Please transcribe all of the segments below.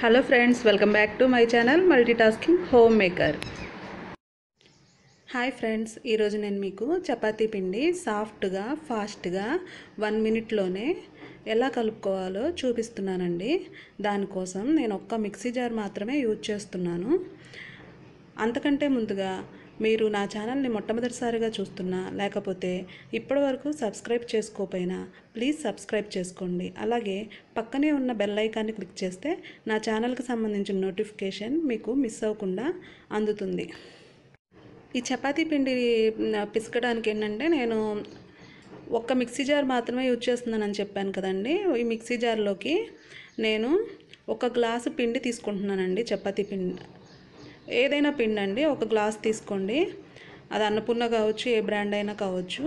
hello friends welcome back to my channel multitasking home maker hi friends ఈరోజు నేను మీకు చపాతీ పిండి సాఫ్ట్గా ఫాస్ట్గా వన్ మినిట్లోనే ఎలా కలుపుకోవాలో చూపిస్తున్నానండి దానికోసం నేను ఒక్క మిక్సీ జార్ మాత్రమే యూజ్ చేస్తున్నాను అంతకంటే ముందుగా మీరు నా ఛానల్ని మొట్టమొదటిసారిగా చూస్తున్నా లేకపోతే ఇప్పటివరకు సబ్స్క్రైబ్ చేసుకోకపోయినా ప్లీజ్ సబ్స్క్రైబ్ చేసుకోండి అలాగే పక్కనే ఉన్న బెల్ ఐకాన్ని క్లిక్ చేస్తే నా ఛానల్కి సంబంధించిన నోటిఫికేషన్ మీకు మిస్ అవ్వకుండా అందుతుంది ఈ చపాతీ పిండి మ్, పిసకడానికి ఏంటంటే నేను ఒక్క మిక్సీ జార్ మాత్రమే యూజ్ చేస్తున్నానని చెప్పాను కదండి ఈ మిక్సీ జార్లోకి నేను ఒక గ్లాసు పిండి తీసుకుంటున్నానండి చపాతీ పిండి ఏదైనా పిండి అండి ఒక గ్లాస్ తీసుకోండి అది అన్నపూర్ణ కావచ్చు ఏ బ్రాండ్ అయినా కావచ్చు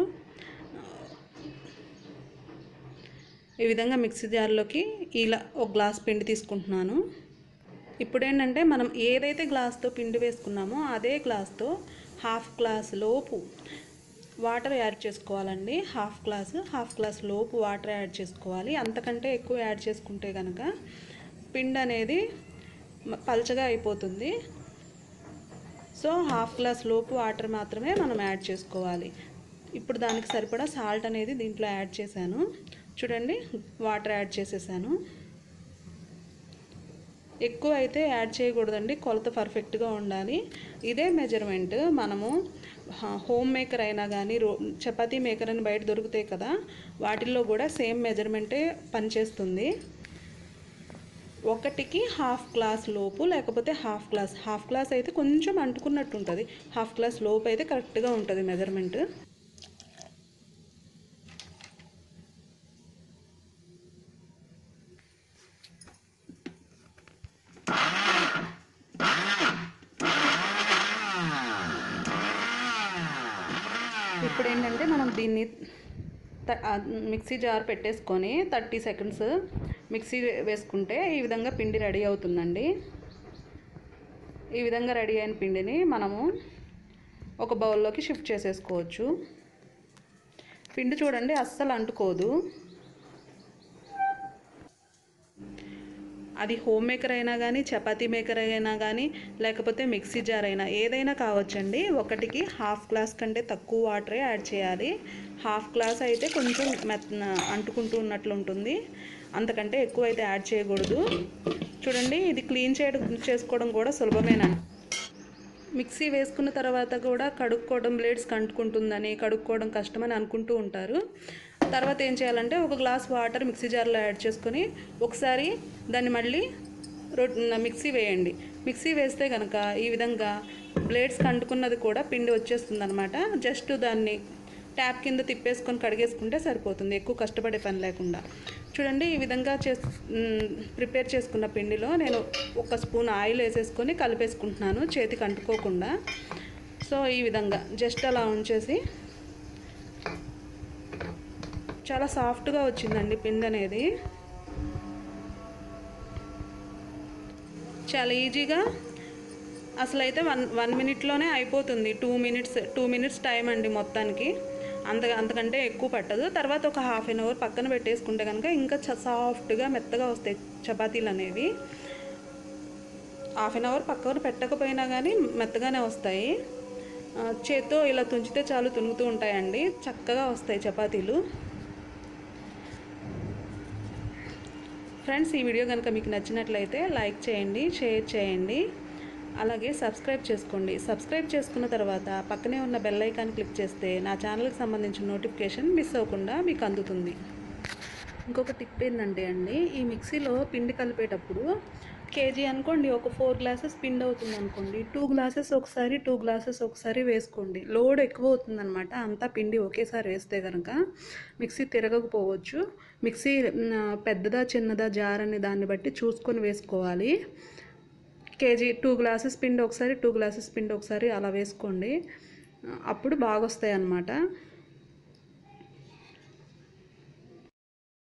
ఈ విధంగా మిక్సీ జార్లోకి ఇలా ఒక గ్లాస్ పిండి తీసుకుంటున్నాను ఇప్పుడు ఏంటంటే మనం ఏదైతే గ్లాస్తో పిండి వేసుకున్నామో అదే గ్లాస్తో హాఫ్ గ్లాస్ లోపు వాటర్ యాడ్ చేసుకోవాలండి హాఫ్ గ్లాస్ హాఫ్ గ్లాస్ లోపు వాటర్ యాడ్ చేసుకోవాలి అంతకంటే ఎక్కువ యాడ్ చేసుకుంటే కనుక పిండి అనేది మ- పల్చగా అయిపోతుంది సో హాఫ్ గ్లాస్ లోపు వాటర్ మాత్రమే మనం యాడ్ చేసుకోవాలి ఇప్పుడు దానికి సరిపడా సాల్ట్ అనేది దీంట్లో యాడ్ చేశాను చూడండి వాటర్ యాడ్ చేసేసాను ఎక్కువ అయితే యాడ్ చేయకూడదండి కొలత పర్ఫెక్ట్గా ఉండాలి ఇదే మెజర్మెంట్ మనము హ- హోమ్ మేకర్ అయినా కానీ రో చపాతీ మేకర్ అని బయట దొరుకుతాయి కదా వాటిల్లో కూడా సేమ్ మెజర్మెంటే పనిచేస్తుంది ఒకటికి హాఫ్ గ్లాస్ లోపు లేకపోతే హాఫ్ గ్లాస్ హాఫ్ గ్లాస్ అయితే కొంచెం అంటుకున్నట్టు ఉంటుంది హాఫ్ గ్లాస్ లోపు అయితే కరెక్ట్గా ఉంటుంది మెజర్మెంట్ ఇప్పుడు ఏంటంటే మనం దీన్ని త- ఆ మిక్సీ జార్ పెట్టేసుకొని థర్టీ సెకండ్స్ మిక్సీ వే- వేసుకుంటే ఈ విధంగా పిండి రెడీ అవుతుందండి ఈ విధంగా రెడీ అయిన పిండిని మనము ఒక బౌల్లోకి షిఫ్ట్ చేసేసుకోవచ్చు పిండి చూడండి అస్సలు అంటుకోదు అది హోమ్ మేకర్ అయినా కానీ చపాతీ మేకర్ అయినా కానీ లేకపోతే మిక్సీ జార్ అయినా ఏదైనా కావచ్చండి ఒకటికి హాఫ్ గ్లాస్ కంటే తక్కువ వాటరే యాడ్ చేయాలి హాఫ్ గ్లాస్ అయితే కొంచెం మెత్ అంటుకుంటూ ఉన్నట్లు ఉంటుంది అంతకంటే ఎక్కువ అయితే యాడ్ చేయకూడదు చూడండి ఇది క్లీన్ చేయడం చేసుకోవడం కూడా సులభమేనండి మిక్సీ వేసుకున్న తర్వాత కూడా కడుక్కోవడం బ్లేడ్స్ కంటుకుంటుందని కడుక్కోవడం కష్టమని అనుకుంటూ ఉంటారు తర్వాత ఏం చేయాలంటే ఒక గ్లాస్ వాటర్ మిక్సీ జార్లో యాడ్ చేసుకొని ఒకసారి దాన్ని మళ్ళీ రొ మిక్సీ వేయండి మిక్సీ వేస్తే కనుక ఈ విధంగా బ్లేడ్స్ కంటుకున్నది కూడా పిండి వచ్చేస్తుంది అనమాట జస్ట్ దాన్ని ట్యాప్ కింద తిప్పేసుకొని కడిగేసుకుంటే సరిపోతుంది ఎక్కువ కష్టపడే పని లేకుండా చూడండి ఈ విధంగా చేస్ మ్, ప్రిపేర్ చేసుకున్న పిండిలో నేను ఒక స్పూన్ ఆయిల్ వేసేసుకొని కలిపేసుకుంటున్నాను చేతికి అంటుకోకుండా సో ఈ విధంగా జస్ట్ అలా ఉంచేసి చాలా సాఫ్ట్గా వచ్చిందండి పిండి అనేది చాలా ఈజీగా అసలు అయితే వన్ వన్ మినిట్లోనే అయిపోతుంది two minutes two minutes time అండి మొత్తానికి అంత అంతకంటే ఎక్కువ పట్టదు తర్వాత ఒక హాఫ్ అన్ అవర్ పక్కన పెట్టేసుకుంటే కనుక ఇంకా చ- సాఫ్ట్గా మెత్తగా వస్తాయి చపాతీలు అనేవి హాఫ్ అన్ అవర్ పక్కన పెట్టకపోయినా కానీ మెత్తగానే వస్తాయి ఆ, చేత్తో ఇలా తుంచితే చాలు తునుగుతూ ఉంటాయండి చక్కగా వస్తాయి చపాతీలు ఫ్రెండ్స్ ఈ వీడియో కనుక మీకు నచ్చినట్లయితే లైక్ చేయండి షేర్ చేయండి అలాగే సబ్స్క్రైబ్ చేసుకోండి సబ్స్క్రైబ్ చేసుకున్న తర్వాత పక్కనే ఉన్న బెల్ ఐకాన్ క్లిక్ చేస్తే నా ఛానల్కి సంబంధించిన నోటిఫికేషన్ మిస్ అవ్వకుండా మీకు అందుతుంది ఇంకొక టిప్ ఏంటంటే అండి ఈ మిక్సీలో పిండి కలిపేటప్పుడు కేజీ అనుకోండి ఒక ఫోర్ గ్లాసెస్ పిండి అవుతుంది అనుకోండి టూ గ్లాసెస్ ఒకసారి టూ గ్లాసెస్ ఒకసారి వేసుకోండి లోడ్ ఎక్కువ అవుతుందన్నమాట అంతా పిండి ఒకేసారి వేస్తే కనుక మిక్సీ తిరగకపోవచ్చు మిక్సీ మ్, పెద్దదా చిన్నదా జార్ అనే దాన్ని బట్టి చూసుకొని వేసుకోవాలి కేజీ టూ గ్లాసెస్ పిండి ఒకసారి టూ గ్లాసెస్ పిండి ఒకసారి అలా వేసుకోండి అప్పుడు బాగా వస్తాయి అన్నమాట